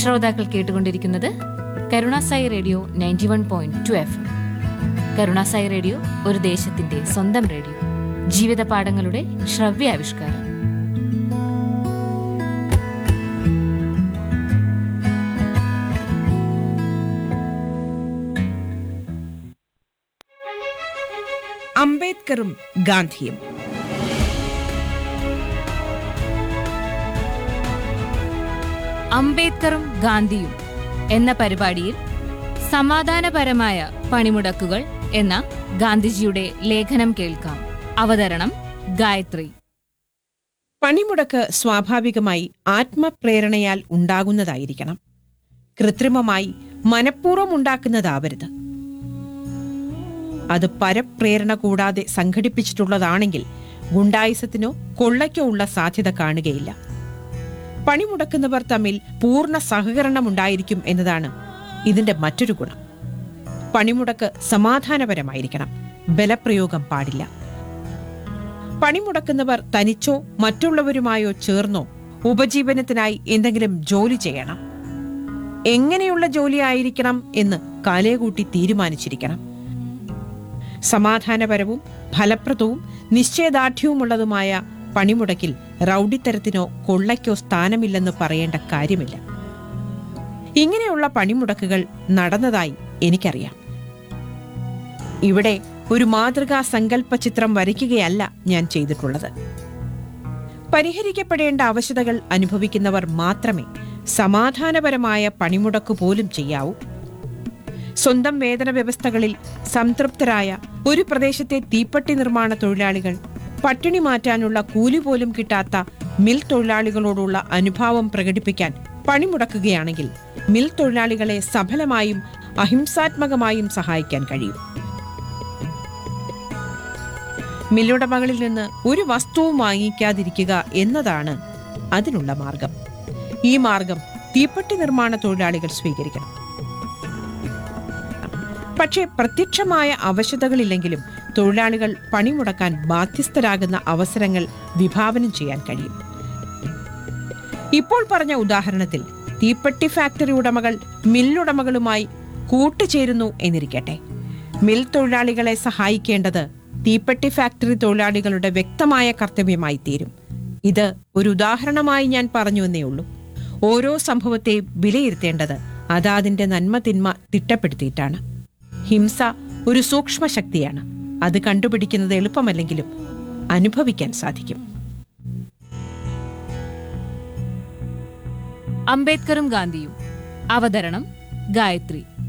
ശ്രോതാക്കൾ കേട്ടുകൊണ്ടിരിക്കുന്നത് Karunasai radio ninety one point two F Karunasai radio ഒരു ദേശത്തിന്റെ സ്വന്തം റേഡിയോ ജീവിത പാഠങ്ങളുടെ ശ്രവ്യാവിഷ്കാരം അംബേദ്കറും ഗാന്ധിയും അംബേദ്കറും ഗാന്ധിയും എന്ന പരിപാടിയിൽ സമാധാനപരമായ പണിമുടക്കുകൾ എന്ന ഗാന്ധിജിയുടെ ലേഖനം കേൾക്കാം അവതരണം ഗായത്രി പണിമുടക്ക് സ്വാഭാവികമായി ആത്മപ്രേരണയാൽ ഉണ്ടാകുന്നതായിരിക്കണം കൃത്രിമമായി മനഃപൂർവ്വം ഉണ്ടാക്കുന്നതാവരുത് അത് പരപ്രേരണ കൂടാതെ സംഘടിപ്പിച്ചിട്ടുള്ളതാണെങ്കിൽ ഗുണ്ടായിസത്തിനോ കൊള്ളയ്ക്കോ ഉള്ള സാധ്യത കാണുകയില്ല പണിമുടക്കുന്നവർ തമ്മിൽ പൂർണ്ണ സഹകരണമുണ്ടായിരിക്കും എന്നതാണ് ഇതിന്റെ മറ്റൊരു ഗുണം പണിമുടക്ക് സമാധാനപരമായിരിക്കണം ബലപ്രയോഗം പാടില്ല പണിമുടക്കുന്നവർ തനിച്ചോ മറ്റുള്ളവരുമായോ ചേർന്നോ ഉപജീവനത്തിനായി എന്തെങ്കിലും ജോലി ചെയ്യണം എങ്ങനെയുള്ള ജോലി ആയിരിക്കണം എന്ന് കാലേകൂട്ടി തീരുമാനിച്ചിരിക്കണം സമാധാനപരവും ഫലപ്രദവും നിശ്ചയദാർഢ്യവുമുള്ളതുമായ പണിമുടക്കിൽ റൗഡിത്തരത്തിനോ കൊള്ളയ്ക്കോ സ്ഥാനമില്ലെന്ന് പറയേണ്ട കാര്യമില്ല ഇങ്ങനെയുള്ള പണിമുടക്കുകൾ നടന്നതായി എനിക്കറിയാം ഇവിടെ ഒരു മാതൃകാ സങ്കല്പ ചിത്രം വരയ്ക്കുകയല്ല ഞാൻ ചെയ്തിട്ടുള്ളത് പരിഹരിക്കപ്പെടേണ്ട അവശതകൾ അനുഭവിക്കുന്നവർ മാത്രമേ സമാധാനപരമായ പണിമുടക്ക് പോലും ചെയ്യാവൂ സ്വന്തം വേതന വ്യവസ്ഥകളിൽ സംതൃപ്തരായ ഒരു പ്രദേശത്തെ തീപ്പട്ടി നിർമ്മാണ തൊഴിലാളികൾ പട്ടിണി മാറ്റാനുള്ള കൂലി പോലും കിട്ടാത്ത മിൽ തൊഴിലാളികളോടുള്ള അനുഭാവം പ്രകടിപ്പിക്കാൻ പണിമുടക്കുകയാണെങ്കിൽ മിൽ തൊഴിലാളികളെ സഫലമായും അഹിംസാത്മകമായും സഹായിക്കാൻ കഴിയും മില്ലുടമകളിൽ നിന്ന് ഒരു വസ്തുവും വാങ്ങിക്കാതിരിക്കുക എന്നതാണ് അതിനുള്ള മാർഗം ഈ മാർഗം തീപ്പെട്ടി നിർമ്മാണ തൊഴിലാളികൾ സ്വീകരിക്കണം പക്ഷേ പ്രത്യക്ഷമായ അവശതകളില്ലെങ്കിലും തൊഴിലാളികൾ പണിമുടക്കാൻ ബാധ്യസ്ഥരാകുന്ന അവസരങ്ങൾ വിഭാവനം ചെയ്യാൻ കഴിയും ഇപ്പോൾ പറഞ്ഞ ഉദാഹരണത്തിൽ തീപ്പെട്ടി ഫാക്ടറി ഉടമകൾ മില്ലുടമകളുമായി കൂട്ടുചേരുന്നു എന്നിരിക്കട്ടെ മിൽ തൊഴിലാളികളെ സഹായിക്കേണ്ടത് തീപ്പെട്ടി ഫാക്ടറി തൊഴിലാളികളുടെ വ്യക്തമായ കർത്തവ്യമായി തീരും ഇത് ഒരു ഉദാഹരണമായി ഞാൻ പറഞ്ഞു എന്നേ ഉള്ളൂ ഓരോ സംഭവത്തെ വിലയിരുത്തേണ്ടത് അതാതിന്റെ നന്മ തിന്മ തിട്ടപ്പെടുത്തിയിട്ടാണ് ഹിംസ ഒരു സൂക്ഷ്മ ശക്തിയാണ് അത് കണ്ടുപിടിക്കുന്നത് എളുപ്പമല്ലെങ്കിലും അനുഭവിക്കാൻ സാധിക്കും അംബേദ്കറും ഗാന്ധിയും അവതരണം ഗായത്രി